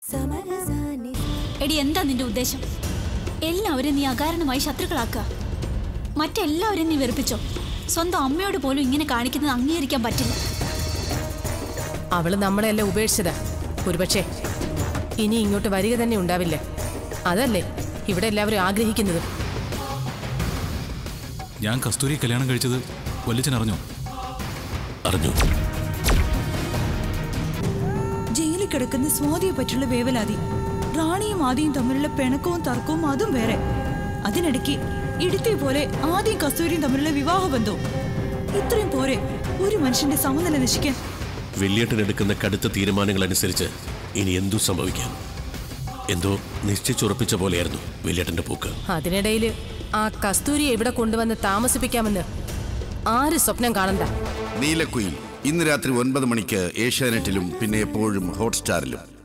എടി എന്താ നിന്റെ ഉദ്ദേശം എല്ലാവരും നീ അകാരണമായി ശത്രുക്കളാക്കുക മറ്റെല്ലാവരും നീ വെറുപ്പിച്ചോ സ്വന്തം അമ്മയോട് പോലും ഇങ്ങനെ കാണിക്കുന്നത് അംഗീകരിക്കാൻ പറ്റില്ല അവള് നമ്മളെല്ലാം ഉപേക്ഷിച്ചതാ ഒരുപക്ഷെ ഇനി ഇങ്ങോട്ട് വരിക തന്നെ ഉണ്ടാവില്ല അതല്ലേ ഇവിടെ എല്ലാവരും ആഗ്രഹിക്കുന്നത് ഞാൻ കസ്തൂരി കല്യാണം കഴിച്ചത് വല്യച്ഛൻ അറിഞ്ഞോ അറിഞ്ഞു ജയിലിൽ കിടക്കുന്ന സ്വാതിയെ പറ്റിയുള്ള വേവലാതി റാണിയും ആദിയും തമ്മിലുള്ള പിണക്കവും തർക്കവും അതും വേറെ അതിനിടയ്ക്ക് ഇടുത്തിയ പോലെ ആദ്യം കസ്തൂരിയും തമ്മിലുള്ള വിവാഹ ബന്ധവും ഇത്രയും പോരെ ഒരു മനുഷ്യന്റെ സമനില നശിക്കാൻ വെള്ളിയേട്ടൻ എടുക്കുന്ന കടുത്ത തീരുമാനങ്ങൾ അനുസരിച്ച് ഇനി എന്തു സംഭവിക്കാം എന്തോ നിശ്ചയിച്ചുറപ്പിച്ച പോലെയായിരുന്നു വെള്ളിയേട്ടന്റെ പോക്ക് അതിനിടയിൽ ആ കസ്തൂരിയെ ഇവിടെ കൊണ്ടുവന്ന് താമസിപ്പിക്കാമെന്ന് ആര് സ്വപ്നം കാണണ്ട നീലക്കുയിൽ ഇന്ന് രാത്രി ഒൻപത് മണിക്ക് ഏഷ്യാനെറ്റിലും പിന്നെ എപ്പോഴും ഹോട്ട്സ്റ്റാറിലും